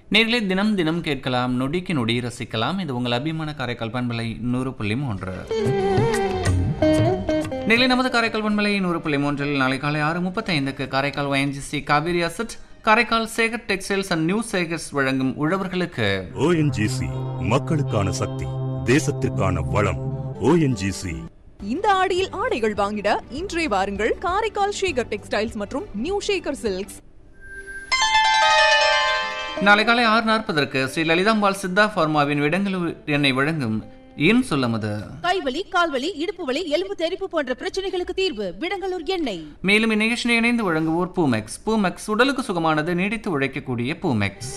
நேர்களே தினம் தினம் கேட்கலாம் நொடிக்கு நொடி ரசிக்கலாம் இது உங்கள் அபிமான காரைக்கால் பண்பலை நூறு புள்ளி மூன்று நேர்களே நமது காரைக்கால் பண்பலை நூறு புள்ளி மூன்றில் நாளை காலை ஆறு முப்பத்தைந்துக்கு Karaikal ONGC Kaveri asset Karaikal Sekar textiles and new Sekars வழங்கும் உழவர்களுக்கு ஓஎன்ஜிசி மக்களுக்கான சக்தி தேசத்திற்கான வளம் ஓஎன்ஜிசி இந்த ஆடியில் ஆடைகள் வாங்கிட இன்றே வாருங்கள் காரைக்கால் ஷேகர் டெக்ஸ்டைல்ஸ் மற்றும் நியூ ஷேகர் சில்க்ஸ் நாளை காலை ஆறு நாற்பதற்கு ஸ்ரீ லலிதாம்பாள் சித்தா ஃபார்மாவின் விடங்களூர் எண்ணெய் வழங்கும் ஏன் சொல்லமது கைவலி கால்வலி இடுப்பு வலி எலும்பு தெறிப்பு போன்ற பிரச்சனைகளுக்கு தீர்வு விடங்கலூர் எண்ணெய் மேலும் இந்நிகழ்ச்சியை இணைந்து வழங்குவோர் பூமெக்ஸ் பூமெக்ஸ் உடலுக்கு சுகமானது நீடித்து உழைக்கக்கூடிய பூமெக்ஸ்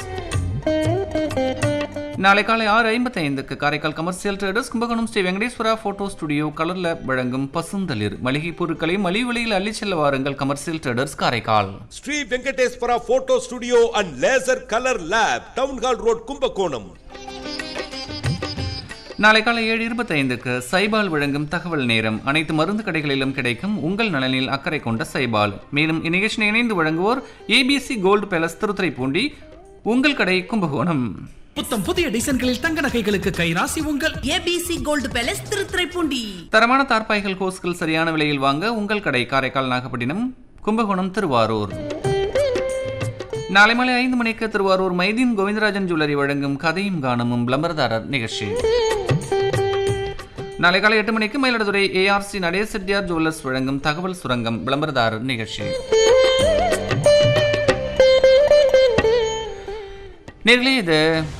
நாளை காலை ஆறு ஐம்பத்தைந்துக்கு Karaikal commercial traders Kumbakonam Sri Venkateswara photo studio colour lab வழங்கும் பசுந்தளிர் மளிகை பொருட்களை மலிவு விலையில் அள்ளிச் செல்ல வாருங்கள் commercial traders Karaikal Sri Venkateswara photo studio and laser colour lab town hall road Kumbakonam நாளை காலை ஏழு இருபத்தைந்துக்கு சைபால் வழங்கும் தகவல் நேரம் அனைத்து மருந்து கடைகளிலும் கிடைக்கும் உங்கள் நலனில் அக்கறை கொண்ட சைபால் மேலும் இந்நிகழ்ச்சியை இணைந்து வழங்குவோர் ஏபிசி கோல்டு பேலஸ் திருத்துறைப்பூண்டி உங்கள் கடை கும்பகோணம் புத்தம் புதிய டிசைன்களில் தங்க நகைகளுக்கு கைராசி உங்கள் ஏபிசி கோல்டு பேலஸ் திருத்துறைப்பூண்டி தரமான தார்பாய்கள் ஹோஸ்கள் சரியான விலையில் வாங்க உங்கள் கடை காரைக்கால் நாகப்பட்டினம் கும்பகோணம் திருவாரூர் நாளை மாலை ஐந்து மணிக்கு திருவாரூர் மைதீன் கோவிந்தராஜன் ஜுவல்லரி வழங்கும் கதையும் கானமும் விளம்பரதாரர் நிகழ்ச்சி நாளை காலை எட்டு மணிக்கு மயிலாடுதுறை ஏஆர்சி நடேச செட்டியார் ஜுவல்லர்ஸ் வழங்கும் தகவல் சுரங்கம் விளம்பரதாரர் நிகழ்ச்சி நேர்களே இது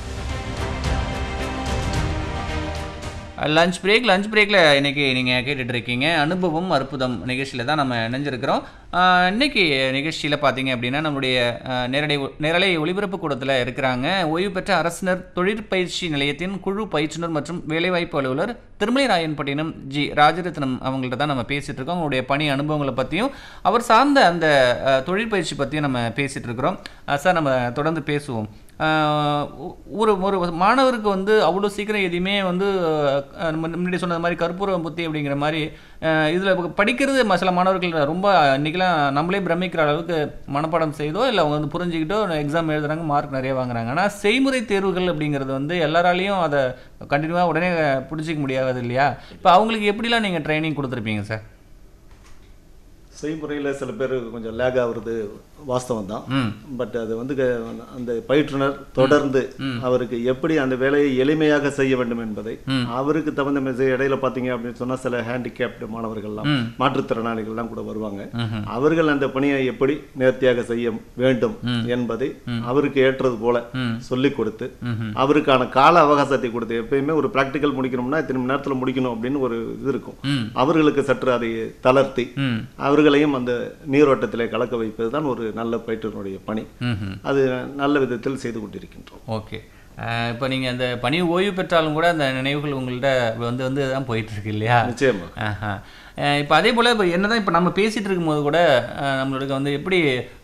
லஞ்ச் பிரேக் லஞ்ச் பிரேக்கில் இன்னைக்கு நீங்கள் கேட்டுட்டு இருக்கீங்க அனுபவம் அற்புதம் நிகழ்ச்சியில் தான் நம்ம இணைஞ்சிருக்கிறோம் ஆஹ் இன்னைக்கு நிகழ்ச்சியில் பார்த்தீங்க அப்படின்னா நம்மளுடைய ஆஹ் நேரடி ஒ- நேரலை ஒளிபரப்பு கூடத்தில் இருக்கிறாங்க ஓய்வு பெற்ற அரசினர் தொழிற்பயிற்சி நிலையத்தின் குழு பயிற்றுனர் மற்றும் வேலைவாய்ப்பு அலுவலர் திருமலை ராயன்பட்டினம் ஜி ராஜரத்னம் அவங்கள்ட்ட தான் நம்ம பேசிகிட்டு இருக்கோம் அவங்களுடைய பணி அனுபவங்களை பற்றியும் அவர் சார்ந்த அந்த ஆஹ் தொழிற்பயிற்சி பற்றியும் நம்ம பேசிகிட்டு இருக்கிறோம் ஆஹ் சார் நம்ம தொடர்ந்து பேசுவோம் ஆஹ் ஒ- ஒரு ஒரு மாணவருக்கு வந்து அவ்வளோ சீக்கிரம் எதையுமே வந்து அஹ், நம்ம முன்னாடி சொன்னது மாதிரி கற்பூர புத்தி அப்படிங்கிற மாதிரி இதில் படிக்கிறது ம- சில மாணவர்கள் ரொம்ப இன்றைக்கெலாம் நம்மளே பிரமிக்கிற அளவுக்கு மனப்பாடம் செய்தோ இல்லை அவங்க வந்து புரிஞ்சுக்கிட்டோ எக்ஸாம் எழுதுறாங்க மார்க் நிறைய வாங்குறாங்க ஆனால் செய்முறை தேர்வுகள் அப்படிங்கிறது வந்து எல்லாராலையும் அதை கண்டினியூவாக உடனே பிடிச்சிக்க முடியாது இல்லையா இப்போ அவங்களுக்கு எப்படிலாம் நீங்கள் ட்ரைனிங் கொடுத்துருப்பீங்க சார் செய்முறையில் சில பேர் கொஞ்சம் லேக் ஆகுறது வாஸ்தவம் தான் ம் பட் அது வந்து க- அந்த பயிற்றுனர் தொடர்ந்து அவருக்கு எப்படி அந்த வேலையை எளிமையாக செய்ய வேண்டும் என்பதை அவருக்கு தகுந்த மாதிரி இடையில பார்த்தீங்க அப்படின்னு சொன்னா சில ஹேண்டிகேப்டு மாணவர்கள்லாம் மாற்றுத்திறனாளிகள்லாம் கூட வருவாங்க அவர்கள் அந்த பணியை எப்படி நேர்த்தியாக செய்ய வேண்டும் என்பதை அவருக்கு ஏற்றது போல சொல்லிக் கொடுத்து அவருக்கான கால அவகாசத்தை கொடுத்து எப்பயுமே ஒரு பிராக்டிக்கல் முடிக்கணும்னா இத்தனை மணி நேரத்தில் முடிக்கணும் அப்படின்னு ஒரு இது இருக்கும் அவர்களுக்கு சற்று அதை தளர்த்தி ம் அவர்களையும் அந்த நீரோட்டத்திலே கலக்க வைப்பது தான் ஒரு நல்ல பயிற்றுனருடைய பணி ம் அது நல்ல விதத்தில் செய்து கொண்டிருக்கின்றோம் ஓகே இப்போ நீங்கள் அந்த பணி ஓய்வு பெற்றாலும் கூட அந்த நினைவுகள் உங்கள்கிட்ட வந்து வந்து தான் போயிட்டு இருக்கு இல்லையா நிச்சயமா ஆஹா இப்போ அதே போல் இப்போ என்னதான் இப்போ நம்ம பேசிகிட்டு இருக்கும்போது கூட அஹ், நம்மளுக்கு வந்து எப்படி